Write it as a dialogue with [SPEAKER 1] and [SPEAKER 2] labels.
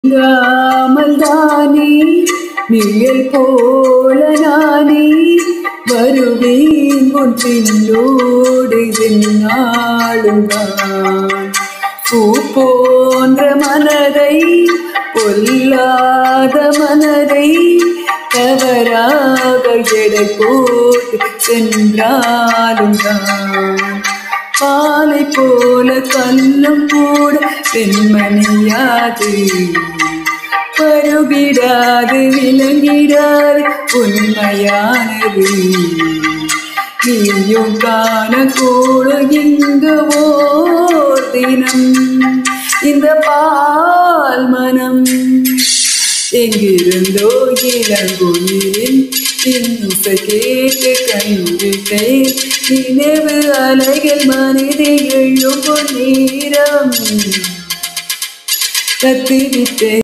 [SPEAKER 1] நீங்காமல் தானே நிழல் போல நானே வருவேன் உன் பின்னோடு என்னாலும் தான் பூ போன்ற மனதை பொல்லாத மனதை தவறாக எடை போட்டு சென்றாலும் தான் பாலை போல கல்லும் கூட பெண்மணியாது பருகிடாது விளங்கிடாது உண்மையானது நீயும் காணக்கூடும் இங்கு ஓர் தினம் இந்த பால் மனம் எங்கிருந்தோ இளங்குயிலின் இசை கேட்டு கண்டுவிட்டேன் நினைவு அலைகள் மனிதை எழும் நேரம் கத்துவிட்டேன்